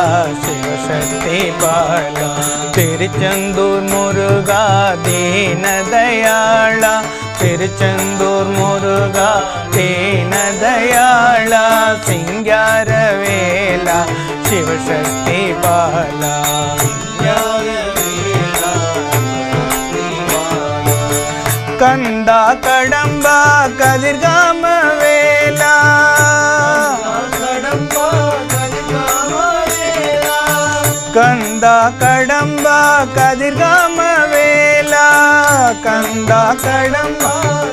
சிவசக்தி பாலா திருச்செந்தூர் முருகா தீன தயாளா திருச்செந்தூர் முருகா தீன தயாளா சிங்கார வேலா சிவசக்தி பாலா கந்தா கடம்பா கதிர்காம வேலா கந்தா கடம்பா கதிர்காம வேலா கந்தா கடம்பா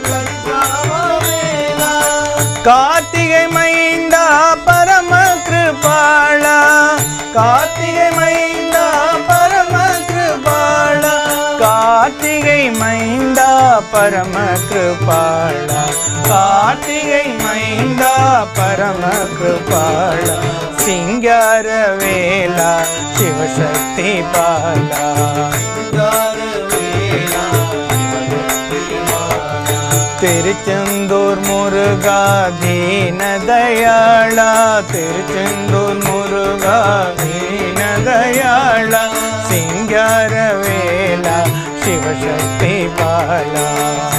கார்த்திகை மைந்தா பரம கிருபாளா கார்த்திகை மைந்தா பரம கிருபாளா கார்த்திகை மைந்தா பரம கிருபாளா கார்த்திகை மைந்தா பரம கிருபாளா சிங்கார வேலா சிவசக்தி பாலா திருச்செந்தூர் முருகா தீன தயாளா திருச்செந்தூர் முருகா தீன தயாளா சிங்கார வேலா சிவசக்தி பாலா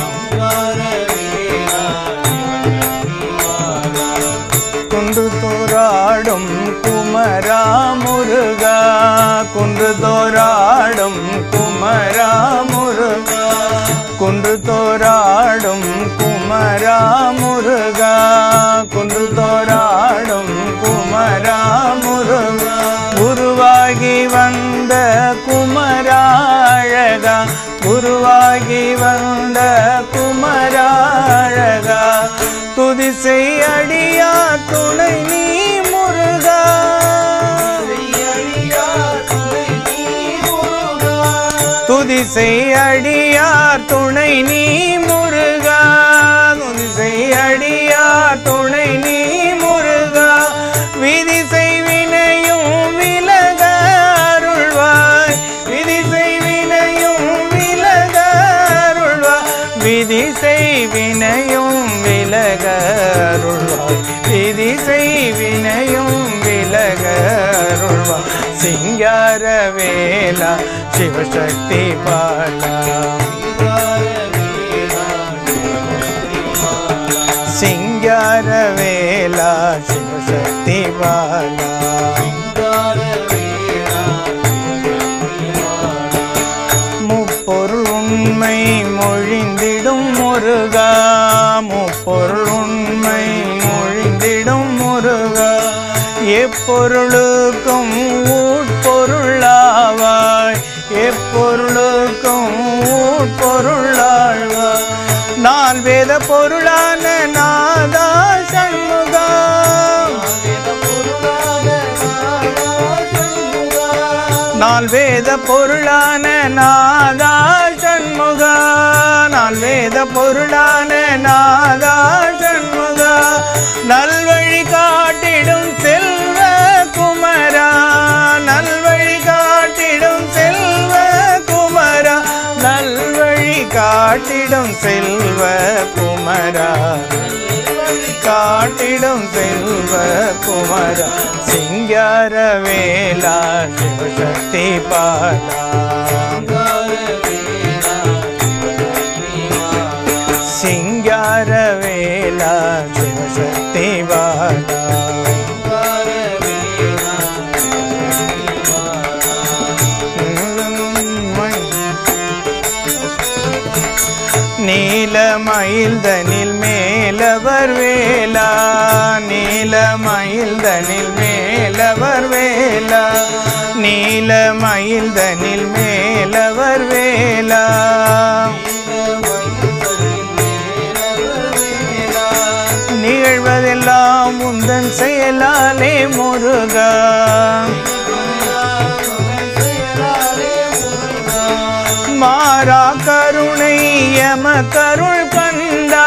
குன்று தோராடும் குமரா முருகா குன்று தோராடும் குமரா முருகா குன்று தோராடும் குமரா முருகா குன்று தோராடும் குமரா முருகா குருவாகி வந்த குமரா அழகா குருவாகி வந்த குமரா அழகா துதி செய் அடியா துணை நீ முருகா துதி செய் அடியார் துணை நீ முருகா துதி செய் அடியார் துணை நீ முருகா விதி செய் வினையும் விலக அருள்வாய் விதி செய் வினையும் விலக அருள்வாய் விதி செய் வினையும் விலக அருள்வாய் விதி செய் வினையும் விலக அருள்வாய் சிங்கார வேலா சிவசக்தி பாலா சிங்கார வேலா சிவசக்தி பாலா முப்பொருள் உண்மை மொழிந்திடும் முருகா முப்பொருள் உண்மை மொழிந்திடும் முருகா எப்பொருளுக்கும் உட்பொருளாவாய் எப்பொருளுக்கும் உட்பொருளாழ்வாய் நான் வேத பொருளான நாதா சண்முகா நால் வேத பொருளான நாதா சண்முகா நால் வேத பொருளான நாதா சண்முகா நல்வழி காட்டிடும் செல்வ குமரா நல்வழி காட்டிடும் செல்வ குமரா நல்வழி காட்டிடும் செல்வ குமரா காட்டிடும் செல்வ குமரா சிங்கார வேலா சிவசக்தி பாலா சிங்கார வேலா சிவசக்தி பாலா நீலமயில்தனில் மேலவர் வேலா நீலமயில்தனில் மேலவர் வேலா நீலமயில்தனில் மேலவர் வேலா நிகழ்வதெல்லாம் உந்தன் செயலாலே முருகா மாறா கருணை யம கருள் கண்டா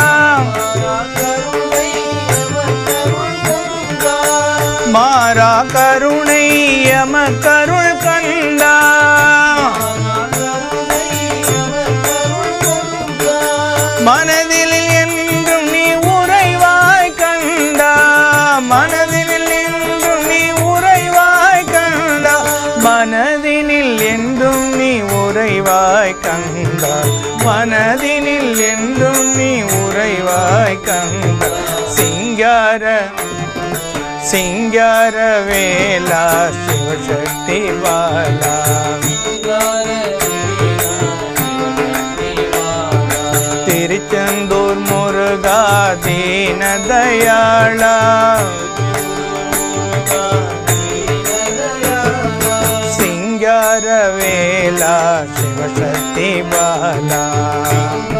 மாறா கருணை யம கருள் கண்டா மனதில் என்றும் நீ உறைவாய் கண்டா மனதில் என்றும் நீ உறைவாய் மனதினில் என்றும் நீ உறைவாய் கந்த சிங்கார சிங்கார வேலா சிவசக்தி பாலா திருச்செந்தூர் முருகா தீன தயாளா சிங்கார வேலா சிவசக்தி பாலா